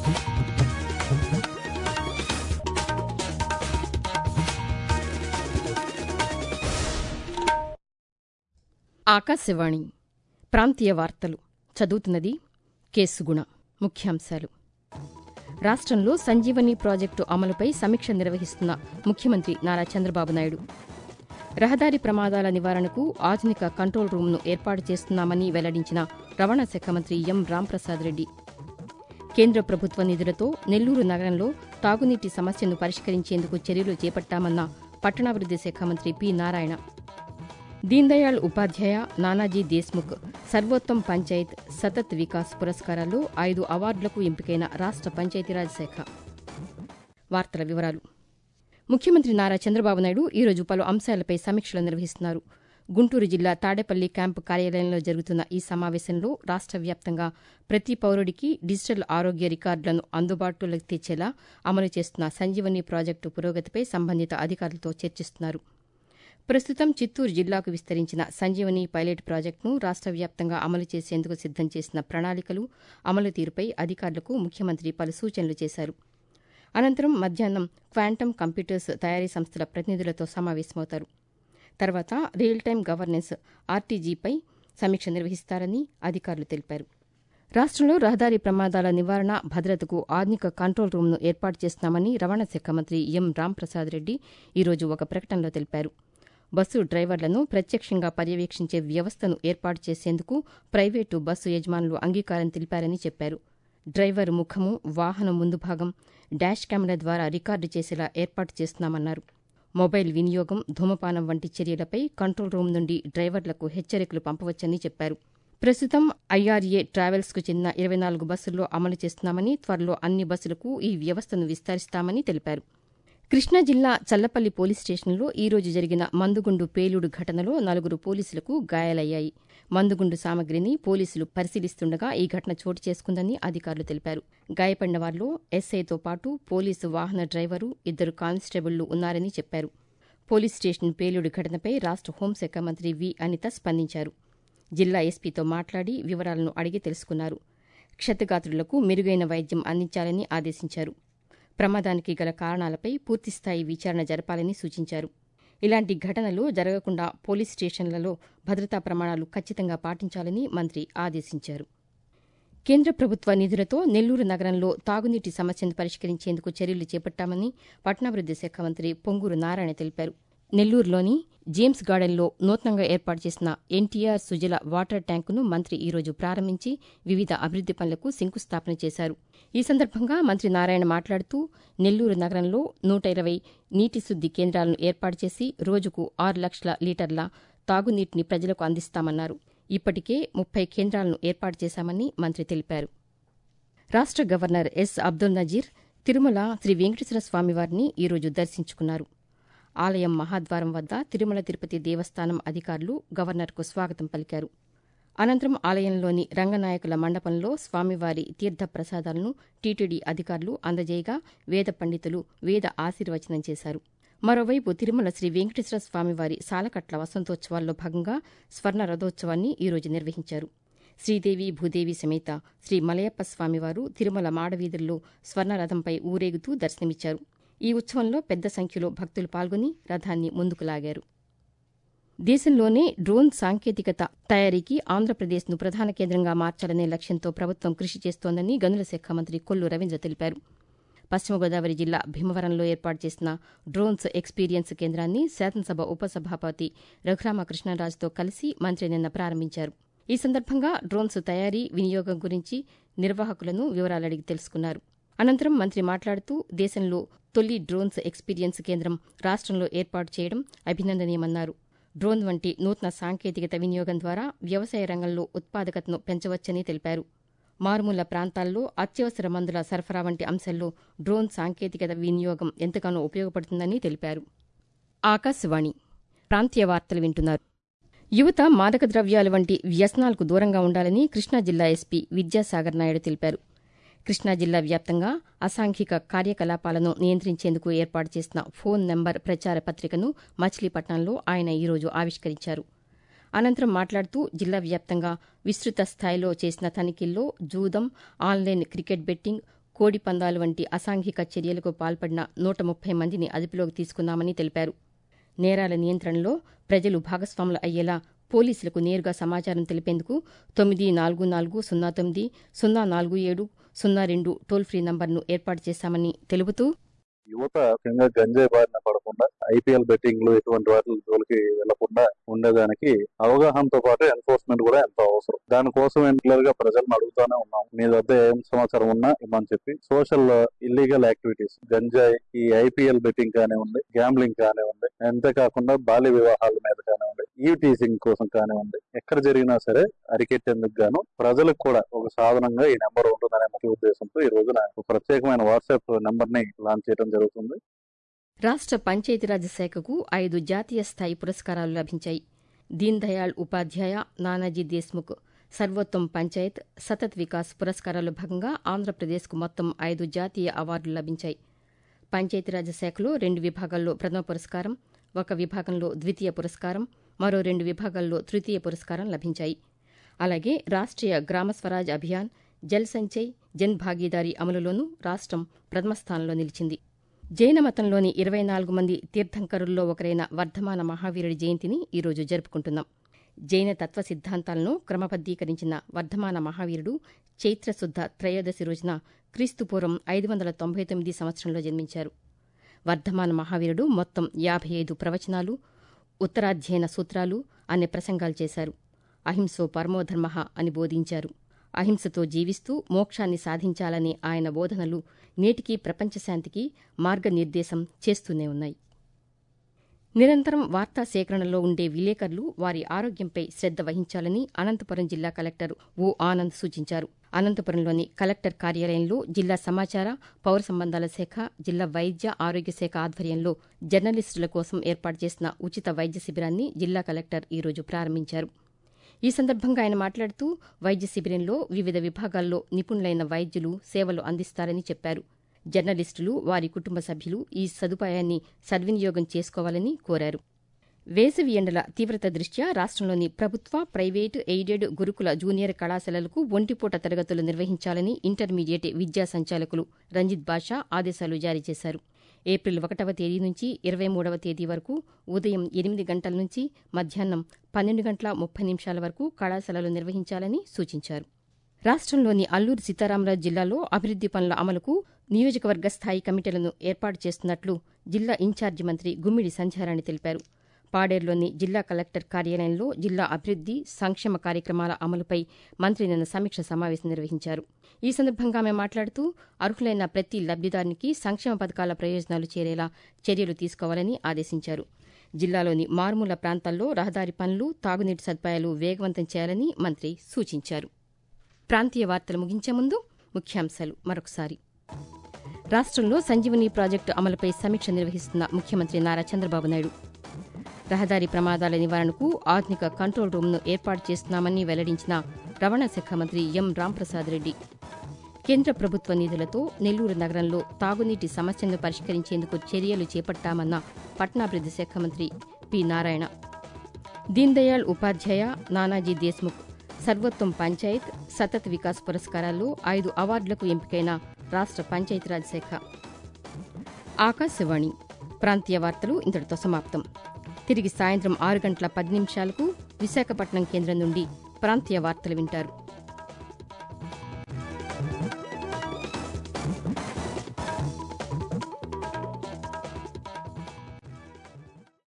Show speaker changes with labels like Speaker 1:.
Speaker 1: ఆకాశవాణి ప్రాంతీయ వార్తలు చదువుతున్నది కేసుగుణ ముఖ్యాంశాలు రాష్ట్రంలో సంజీవని ప్రాజెక్టు అమలుపై సమీక్ష నిర్వహిస్తున్న ముఖ్యమంత్రి నారా చంద్రబాబు నాయుడు రహదారి ప్రమాదాల నివారణకు ఆధునిక కంట్రోల్ రూమ్ను ఏర్పాటు చేస్తున్నామని వెల్లడించిన రవాణా శాఖ మంత్రి ఎం రాంప్రసాద్ రెడ్డి కేంద్ర ప్రభుత్వ నిధులతో నెల్లూరు నగరంలో తాగునీటి సమస్యను పరిష్కరించేందుకు చర్యలు చేపట్టామన్న పట్టణాభివృద్ది శాఖ మంత్రి పి నారాయణ దీన్దయాళ్ ఉపాధ్యాయ నానాజీ దేశ్ముఖ్ సర్వోత్తమ్ పంచాయత్ సతత్ వికాస్ పురస్కారాల్లో ఐదు అవార్డులకు ఎంపికైన రాష్ట పంచాయతీరాజ్ శాఖ వార్తల వివరాలు ముఖ్యమంత్రి నారా చంద్రబాబు నాయుడు ఈరోజు పలు అంశాలపై సమీక్షలు నిర్వహిస్తున్నారు గుంటూరు జిల్లా తాడేపల్లి క్యాంపు కార్యాలయంలో జరుగుతున్న ఈ సమావేశంలో రాష్ట వ్యాప్తంగా ప్రతి పౌరుడికి డిజిటల్ ఆరోగ్య రికార్డులను అందుబాటులోకి తెచ్చేలా అమలు చేస్తున్న సంజీవని ప్రాజెక్టు పురోగతిపై సంబంధిత అధికారులతో చర్చిస్తున్నారు ప్రస్తుతం చిత్తూరు జిల్లాకు విస్తరించిన సంజీవని పైలట్ ప్రాజెక్టును రాష్ట వ్యాప్తంగా అమలు చేసేందుకు సిద్దం చేసిన ప్రణాళికలు అమలు తీరుపై అధికారులకు ముఖ్యమంత్రి పలు సూచనలు చేశారు అనంతరం మధ్యాహ్నం క్వాంటమ్ కంప్యూటర్స్ తయారీ సంస్థల ప్రతినిధులతో సమావేశమవుతారు తర్వాత రియల్ టైం గవర్నెన్స్ ఆర్టీజీపై సమీక్ష నిర్వహిస్తారని అధికారులు తెలిపారు రాష్టంలో రహదారి ప్రమాదాల నివారణ భద్రతకు ఆధునిక కంట్రోల్ రూమ్ను ఏర్పాటు చేస్తున్నామని రవాణా శాఖ మంత్రి ఎం రాంప్రసాద్ రెడ్డి ఈరోజు ఒక ప్రకటనలో తెలిపారు బస్సు డ్రైవర్లను ప్రత్యక్షంగా పర్యవేక్షించే వ్యవస్థను ఏర్పాటు చేసేందుకు ప్రైవేటు బస్సు యజమానులు అంగీకారం తెలిపారని చెప్పారు డ్రైవర్ ముఖము వాహనం ముందు భాగం డాష్ కెమెరా ద్వారా రికార్డు చేసేలా ఏర్పాటు చేస్తున్నామన్నారు మొబైల్ వినియోగం ధూమపానం వంటి చర్యలపై కంట్రోల్ రూమ్ నుండి డ్రైవర్లకు హెచ్చరికలు పంపవచ్చని చెప్పారు ప్రస్తుతం ఐఆర్ఏ ట్రావెల్స్కు చెందిన ఇరవై నాలుగు బస్సుల్లో అమలు చేస్తున్నామని త్వరలో అన్ని బస్సులకు ఈ వ్యవస్థను విస్తరిస్తామని తెలిపారు కృష్ణా జిల్లా చల్లపల్లి పోలీస్ స్టేషన్లో ఈ రోజు జరిగిన మందుగుండు పేలుడు ఘటనలో నలుగురు పోలీసులకు గాయాలయ్యాయి మందుగుండు సామగ్రిని పోలీసులు పరిశీలిస్తుండగా ఈ ఘటన చోటు చేసుకుందని అధికారులు తెలిపారు గాయపడిన వారిలో ఎస్ఐతో పాటు పోలీసు వాహన డ్రైవరు ఇద్దరు కానిస్టేబుళ్లు ఉన్నారని చెప్పారు పోలీస్ స్టేషన్ పేలుడు ఘటనపై రాష్ట హోంశాఖ మంత్రి వి అనిత స్పందించారు జిల్లా ఎస్పీతో మాట్లాడి వివరాలను అడిగి తెలుసుకున్నారు క్షతగాత్రులకు మెరుగైన వైద్యం అందించాలని ఆదేశించారు ప్రమాదానికి గల కారణాలపై పూర్తిస్థాయి విచారణ జరపాలని సూచించారు ఇలాంటి ఘటనలు జరగకుండా పోలీస్ స్టేషన్లలో భద్రతా ప్రమాణాలు ఖచ్చితంగా పాటించాలని మంత్రి ఆదేశించారు కేంద్ర ప్రభుత్వ నిధులతో నెల్లూరు నగరంలో తాగునీటి సమస్యను పరిష్కరించేందుకు చర్యలు చేపట్టామని పట్టణాభివృద్ది శాఖ మంత్రి పొంగూరు నారాయణ తెలిపారు నెల్లూరులోని జేమ్స్ గార్డెన్లో నూతనంగా ఏర్పాటు చేసిన ఎన్టీఆర్ సుజల వాటర్ ట్యాంకును మంత్రి ఈరోజు ప్రారంభించి వివిధ అభివృద్ది పనులకు శంకుస్థాపన చేశారు ఈ సందర్భంగా మంత్రి నారాయణ మాట్లాడుతూ నెల్లూరు నగరంలో నూట ఇరవై నీటి శుద్ది కేంద్రాలను ఏర్పాటు చేసి రోజుకు ఆరు లక్షల లీటర్ల తాగునీటిని ప్రజలకు అందిస్తామన్నారు ఇప్పటికే ముప్పై కేంద్రాలను ఏర్పాటు చేశామని మంత్రి తెలిపారు రాష్ట గవర్నర్ ఎస్ అబ్దుల్ నజీర్ తిరుమల శ్రీ వెంకటేశ్వర స్వామివారిని ఈరోజు దర్శించుకున్నారు ఆలయం మహాద్వారం వద్ద తిరుమల తిరుపతి దేవస్థానం అధికారులు గవర్నర్కు స్వాగతం పలికారు అనంతరం ఆలయంలోని రంగనాయకుల మండపంలో స్వామివారి తీర్థ ప్రసాదాలను టీటీడీ అధికారులు అందజేయగా వేద పండితులు వేద ఆశీర్వచనం చేశారు మరోవైపు తిరుమల శ్రీ వెంకటేశ్వర స్వామివారి సాలకట్ల వసంతోత్సవాల్లో భాగంగా స్వర్ణ రథోత్సవాన్ని ఈరోజు నిర్వహించారు శ్రీదేవి భూదేవి సమేత శ్రీ మలయప్ప స్వామివారు తిరుమల మాడవీధుల్లో స్వర్ణరథంపై ఊరేగుతూ దర్శనమిచ్చారు ఈ ఉత్సవంలో పెద్ద సంఖ్యలో భక్తులు పాల్గొని రథాన్ని ముందుకు లాగారు దేశంలోనే డ్రోన్ సాంకేతికత తయారీకి ఆంధ్రప్రదేశ్ను ప్రధాన కేంద్రంగా మార్చాలనే లక్ష్యంతో ప్రభుత్వం కృషి చేస్తోందని గనుల శాఖ మంత్రి కొల్లు రవీంద్ర తెలిపారు పశ్చిమ గోదావరి జిల్లా భీమవరంలో ఏర్పాటు చేసిన డ్రోన్స్ ఎక్స్పీరియన్స్ కేంద్రాన్ని శాసనసభ ఉపసభాపతి రఘురామకృష్ణరాజుతో కలిసి మంత్రి నిన్న ప్రారంభించారు ఈ సందర్భంగా డ్రోన్స్ తయారీ వినియోగం గురించి నిర్వాహకులను వివరాలు అడిగి తెలుసుకున్నారు అనంతరం మంత్రి మాట్లాడుతూ దేశంలో తొలి డ్రోన్స్ ఎక్స్పీరియన్స్ కేంద్రం రాష్టంలో ఏర్పాటు చేయడం అభినందనీయమన్నారు డ్రోన్ వంటి నూతన సాంకేతికత వినియోగం ద్వారా వ్యవసాయ రంగంలో ఉత్పాదకతను పెంచవచ్చని తెలిపారు మారుమూల ప్రాంతాల్లో అత్యవసర మందుల సరఫరా వంటి అంశాల్లో డ్రోన్ సాంకేతికత వినియోగం ఎంతగానో ఉపయోగపడుతుందని తెలిపారు ఆకాశవాణి ప్రాంతీయ వార్తలు వింటున్నారు యువత మాదక ద్రవ్యాలు వంటి వ్యసనాలకు దూరంగా ఉండాలని కృష్ణా జిల్లా ఎస్పీ విద్యాసాగర్ నాయుడు తెలిపారు కృష్ణా జిల్లా వ్యాప్తంగా అసాంఘిక కార్యకలాపాలను నియంత్రించేందుకు ఏర్పాటు చేసిన ఫోన్ నెంబర్ ప్రచార పత్రికను మచిలీపట్నంలో ఆయన ఈరోజు ఆవిష్కరించారు అనంతరం మాట్లాడుతూ జిల్లా వ్యాప్తంగా విస్తృత స్థాయిలో చేసిన తనిఖీల్లో జూదం ఆన్లైన్ క్రికెట్ బెట్టింగ్ కోడి పందాలు వంటి అసాంఘిక చర్యలకు పాల్పడిన నూట ముప్పై మందిని అదుపులోకి తీసుకున్నామని తెలిపారు నేరాల నియంత్రణలో ప్రజలు భాగస్వాములు అయ్యేలా పోలీసులకు నేరుగా సమాచారం తెలిపేందుకు తొమ్మిది నాలుగు నాలుగు సున్నా తొమ్మిది సున్నా నాలుగు ఏడు సున్నా రెండు టోల్ ఫ్రీ నంబర్ను ఏర్పాటు చేశామని తెలుపుతూ
Speaker 2: యువత ముఖ్యంగా గంజాయి బారిన పడకుండా ఐపీఎల్ బెట్టింగ్లు ఇటువంటి వాటి జోలికి వెళ్లకుండా ఉండేదానికి అవగాహనతో పాటు ఎన్ఫోర్స్మెంట్ కూడా ఎంతో అవసరం దానికోసం రెగ్యులర్ గా ప్రజలను అడుగుతానే ఉన్నాం మీ వద్ద ఏం సమాచారం ఉన్నా ఇమ్మని చెప్పి సోషల్ ఇల్లీగల్ యాక్టివిటీస్ గంజాయి ఈ ఐపీఎల్ బెట్టింగ్ కానివ్వండి గ్యాంబ్లింగ్ కానివ్వండి అంతేకాకుండా బాల్య వివాహాల మీద కానివ్వండి ఈ టీసింగ్ కోసం కానివ్వండి ఎక్కడ జరిగినా సరే అరికెట్టేందుకు గాను ప్రజలకు కూడా ఒక సాధనంగా ఈ నెంబర్ ఉంటుందనే ముఖ్య ఉద్దేశంతో ఈ రోజున ఒక ప్రత్యేకమైన వాట్సాప్ నెంబర్ ని లాంచ్ చేయడం జరుగుతుంది
Speaker 1: రాష్ట్ర పంచాయతీరాజ్ శాఖకు ఐదు జాతీయ స్థాయి పురస్కారాలు లభించాయి దీన్ దయాళ్ ఉపాధ్యాయ నానాజీ దేశ్ముఖ్ సర్వోత్తమ్ పంచాయత్ సతత్ వికాస్ పురస్కారాల్లో భాగంగా ఆంధ్రప్రదేశ్కు మొత్తం ఐదు జాతీయ అవార్డులు లభించాయి పంచాయతీరాజ్ శాఖలో రెండు విభాగాల్లో ప్రథమ పురస్కారం ఒక విభాగంలో ద్వితీయ పురస్కారం మరో రెండు విభాగాల్లో తృతీయ పురస్కారం లభించాయి అలాగే రాష్ట్రీయ గ్రామ స్వరాజ్ అభియాన్ జల్ సంచయ్ జన్ భాగీదారీ అమలులోనూ రాష్ట్రం ప్రథమ స్థానంలో నిలిచింది జైన మతంలోని ఇరవై నాలుగు మంది తీర్థంకరుల్లో ఒకరైన వర్ధమాన మహావీరుడి జయంతిని ఈరోజు జరుపుకుంటున్నాం జైన తత్వ సిద్ధాంతాలను క్రమబద్దీకరించిన వర్ధమాన మహావీరుడు చైత్రశుద్ధ త్రయోదశి రోజున క్రీస్తుపూర్వం ఐదు వందల తొంభై తొమ్మిది సంవత్సరంలో జన్మించారు వర్ధమాన మహావీరుడు మొత్తం యాభై ఐదు ప్రవచనాలు ఉత్తరాధ్యయన సూత్రాలు అనే ప్రసంగాలు చేశారు అహింసో పరమోధర్మ అని బోధించారు అహింసతో జీవిస్తూ మోక్షాన్ని సాధించాలనే ఆయన బోధనలు నేటికీ ప్రపంచశాంతికి మార్గనిర్దేశం చేస్తూనే ఉన్నాయి నిరంతరం వార్తా సేకరణలో ఉండే విలేకరులు వారి ఆరోగ్యంపై శ్రద్ద వహించాలని అనంతపురం జిల్లా కలెక్టర్ ఓ ఆనంద్ సూచించారు అనంతపురంలోని కలెక్టర్ కార్యాలయంలో జిల్లా సమాచార పౌర సంబంధాల శాఖ జిల్లా వైద్య ఆరోగ్య శాఖ ఆధ్వర్యంలో జర్నలిస్టుల కోసం ఏర్పాటు చేసిన ఉచిత వైద్య శిబిరాన్ని జిల్లా కలెక్టర్ ఈరోజు ప్రారంభించారు ఈ సందర్భంగా ఆయన మాట్లాడుతూ వైద్య శిబిరంలో వివిధ విభాగాల్లో నిపుణులైన వైద్యులు సేవలు అందిస్తారని చెప్పారు జర్నలిస్టులు వారి కుటుంబ సభ్యులు ఈ సదుపాయాన్ని సద్వినియోగం చేసుకోవాలని కోరారు వేసవి ఎండల తీవ్రత దృష్ట్యా రాష్ట్రంలోని ప్రభుత్వ ప్రైవేటు ఎయిడెడ్ గురుకుల జూనియర్ కళాశాలలకు ఒంటిపూట తరగతులు నిర్వహించాలని ఇంటర్మీడియట్ విద్యా సంచాలకులు రంజిత్ బాషా ఆదేశాలు జారీ చేశారు ఏప్రిల్ ఒకటవ తేదీ నుంచి ఇరవై మూడవ తేదీ వరకు ఉదయం ఎనిమిది గంటల నుంచి మధ్యాహ్నం పన్నెండు గంటల ముప్పై నిమిషాల వరకు కళాశాలలు నిర్వహించాలని సూచించారు రాష్ట్రంలోని అల్లూరు సీతారామరాజు జిల్లాలో అభివృద్ది పనుల అమలుకు నియోజకవర్గ స్థాయి కమిటీలను ఏర్పాటు చేస్తున్నట్లు జిల్లా ఇన్ఛార్జి మంత్రి గుమ్మిడి సంధ్యారాణి తెలిపారు పాడేరులోని జిల్లా కలెక్టర్ కార్యాలయంలో జిల్లా అభివృద్ది సంక్షేమ కార్యక్రమాల అమలుపై మంత్రి నిన్న సమీక్ష సమావేశం నిర్వహించారు ఈ సందర్భంగా ఆమె మాట్లాడుతూ అర్హులైన ప్రతి లబ్దిదారునికి సంక్షేమ పథకాల ప్రయోజనాలు చేరేలా చర్యలు తీసుకోవాలని ఆదేశించారు జిల్లాలోని మారుమూల ప్రాంతాల్లో రహదారి పనులు తాగునీటి సదుపాయాలు వేగవంతం చేయాలని మంత్రి సూచించారు ప్రాంతీయ వార్తలు ముగించే ముందు ముఖ్యాంశాలు మరొకసారి రాష్ట్రంలో సంజీవని ప్రాజెక్టు అమలుపై సమీక్ష నిర్వహిస్తున్న ముఖ్యమంత్రి నారా చంద్రబాబు నాయుడు రహదారి ప్రమాదాల నివారణకు ఆధునిక కంట్రోల్ రూమ్ను ఏర్పాటు చేస్తున్నామని వెల్లడించిన రవాణా శాఖ మంత్రి ఎం రాంప్రసాద్ రెడ్డి కేంద్ర ప్రభుత్వ నిధులతో నెల్లూరు నగరంలో తాగునీటి సమస్యను పరిష్కరించేందుకు చర్యలు చేపట్టామన్న పట్టణాభివృద్ది శాఖ మంత్రి పి నారాయణ దీన్ దయాళ్ ఉపాధ్యాయ నానాజీ దేశ్ముఖ్ సర్వోత్తమ్ పంచాయత్ సతత్ వికాస్ పురస్కారాల్లో ఐదు అవార్డులకు ఎంపికైన రాష్ట్ర పంచాయతీరాజ్ శాఖ ఆకాశవాణి ప్రాంతీయ వార్తలు ఇంతటితో సమాప్తం తిరిగి సాయంత్రం ఆరు గంటల పది నిమిషాలకు విశాఖపట్నం కేంద్రం నుండి ప్రాంతీయ వార్తలు వింటారు